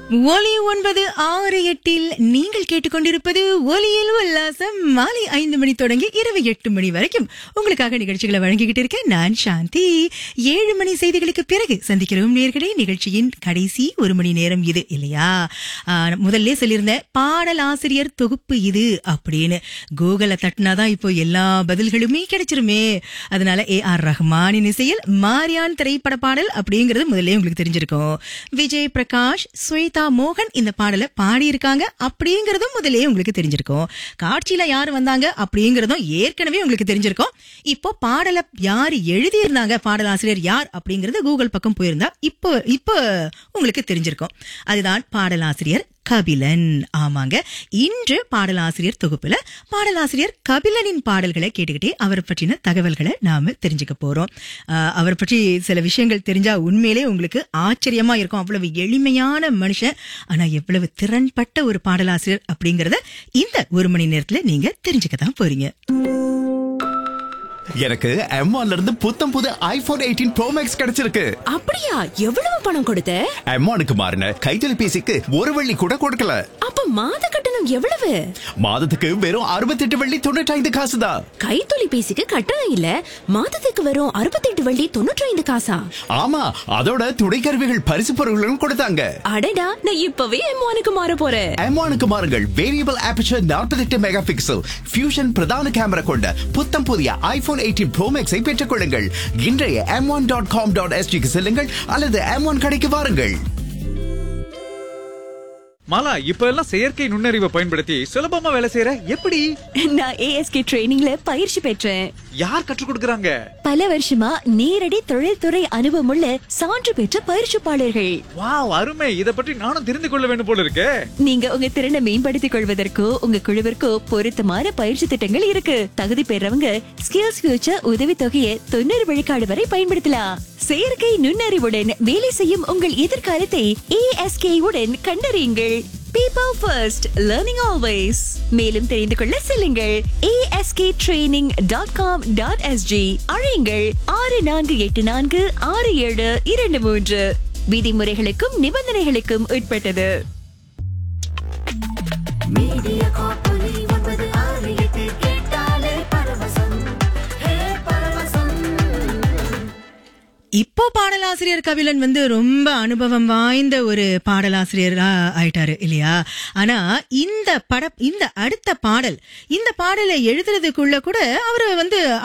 ஒலி ஒன்பது ஆறு எட்டில் நீங்கள் கேட்டுக்கொண்டிருப்பது ஒலியில் உல்லாசம் மாலை ஐந்து மணி தொடங்கி இரவு எட்டு மணி வரைக்கும் உங்களுக்காக நிகழ்ச்சிகளை வழங்கிக்கிட்டு இருக்கேன் நான் சாந்தி ஏழு மணி செய்திகளுக்கு பிறகு சந்திக்கிறோம் நேர்களே நிகழ்ச்சியின் கடைசி ஒரு மணி நேரம் இது இல்லையா ஆஹ், முதல்ல சொல்லியிருந்தேன் பாடல் ஆசிரியர் தொகுப்பு இது அப்படின்னு கூகுளை தட்டினாதான் இப்போ எல்லா பதில்களுமே கிடைச்சிருமே அதனால ஏ ஆர் ரஹ்மானின் இசையில் மாரியான் திரைப்பட பாடல் அப்படிங்கிறது முதல்ல உங்களுக்கு தெரிஞ்சிருக்கும் விஜய் பிரகாஷ் ஸ்வேதா மோகன் இந்த பாடலை பாடியிருக்காங்க அப்படிங்கறதும் முதல்லயே உங்களுக்கு தெரிஞ்சிருக்கும் காட்சியில யாரு வந்தாங்க அப்படிங்கறதும் ஏற்கனவே உங்களுக்கு தெரிஞ்சிருக்கும் இப்போ பாடலை யாரு எழுதியிருந்தாங்க பாடலாசிரியர் யார் அப்படிங்கறது கூகுள் பக்கம் போயிருந்தா இப்போ இப்போ உங்களுக்கு தெரிஞ்சிருக்கும் அதுதான் பாடலாசிரியர் கபிலன் ஆமாங்க இன்று பாடலாசிரியர் தொகுப்புல பாடலாசிரியர் கபிலனின் பாடல்களை கேட்டுக்கிட்டே அவரை பற்றின தகவல்களை நாம தெரிஞ்சுக்க போறோம் ஆஹ் அவர் பற்றி சில விஷயங்கள் தெரிஞ்சா உண்மையிலே உங்களுக்கு ஆச்சரியமா இருக்கும் அவ்வளவு எளிமையான மனுஷன் ஆனா எவ்வளவு திறன்பட்ட ஒரு பாடலாசிரியர் அப்படிங்கறத இந்த ஒரு மணி நேரத்துல நீங்க தெரிஞ்சுக்க தான் போறீங்க எனக்கு M1 ல இருந்து புத்தம் புது ஐபோன் எயிட்டீன் ப்ரோ மேக்ஸ் கிடைச்சிருக்கு அப்படியா எவ்வளவு பணம் கொடுத்த M1க்கு மாறின கைத்தொலைபேசிக்கு ஒரு வெள்ளி கூட கொடுக்கல அப்ப மாத கட்டணம் எவ்வளவு மாதத்துக்கு வெறும் 68 வெள்ளி தொண்ணூற்றி காசு தான் கைத்தொலைபேசிக்கு கட்டணம் இல்ல மாதத்துக்கு வரும் அறுபத்தெட்டு வள்ளி தொண்ணூற்றி ஐந்து காசா ஆமா அதோட துணைக்கருவிகள் பரிசு பொருட்களும் கொடுத்தாங்க அடடா நான் இப்பவே எம்மானுக்கு மாற போறேன் M1க்கு மாறுங்கள் variable aperture 48 megapixel fusion பிரதான கேமரா கொண்ட புத்தம் புதிய ஐபோன் எயிட்டீன் ப்ரோ மேக்ஸை பெற்றுக் கொள்ளுங்கள் இன்றைய M one dot com dot எஸ்டிக்கு செல்லுங்கள் அல்லது எம் ஒன் கடைக்கு வாருங்கள் மாலா இப்ப எல்லாம் செயற்கை நுண்ணறிவை பயன்படுத்தி சுலபமா வேலை செய்யற எப்படி நான் ஏஎஸ்கே ட்ரைனிங்ல பயிற்சி பெற்றேன் யார் கற்றுக் கொடுக்கறாங்க பல வருஷமா நேரடி தொழில்துறை அனுபவமுள்ள சான்று பெற்ற பயிற்சிப்பாளர்கள் வாவ் அருமை இத பற்றி நானும் தெரிந்து கொள்ள வேண்டும் போல இருக்கே நீங்க உங்க திறனை மேம்படுத்திக் கொள்வதற்கோ உங்க குழுவிற்கோ பொருத்தமான பயிற்சி திட்டங்கள் இருக்கு தகுதி பெறவங்க ஸ்கில்ஸ் ஃபியூச்சர் உதவி தொகையை தொண்ணூறு விழுக்காடு வரை பயன்படுத்தலாம் செயற்கை நுண்ணறிவுடன் வேலை செய்யும் உங்கள் எதிர்காலத்தை ஏஎஸ்கே உடன் கண்டறியுங்கள் பீப்பிள் ஃபர்ஸ்ட் லேர்னிங் ஆல்வேஸ் மேலும் தெரிந்து கொள்ள செல்லுங்கள் ASK training dot com dot SG அழையுங்கள் ஆறு நான்கு எட்டு நான்கு ஆறு ஏழு இரண்டு மூன்று விதிமுறைகளுக்கும் நிபந்தனைகளுக்கும் உட்பட்டது மீடியா காப்பொலி ஒன்பது ஆறு எட்டு கேட்டாலே பரவசம் ஹே பரவசம் இப்போ பாடலாசிரியர் கபிலன் வந்து ரொம்ப அனுபவம் வாய்ந்த ஒரு பாடலாசிரியரா ஆயிட்டாரு இல்லையா ஆனா இந்த பட இந்த அடுத்த பாடல் இந்த பாடலை எழுதுறதுக்குள்ள கூட அவரு வந்து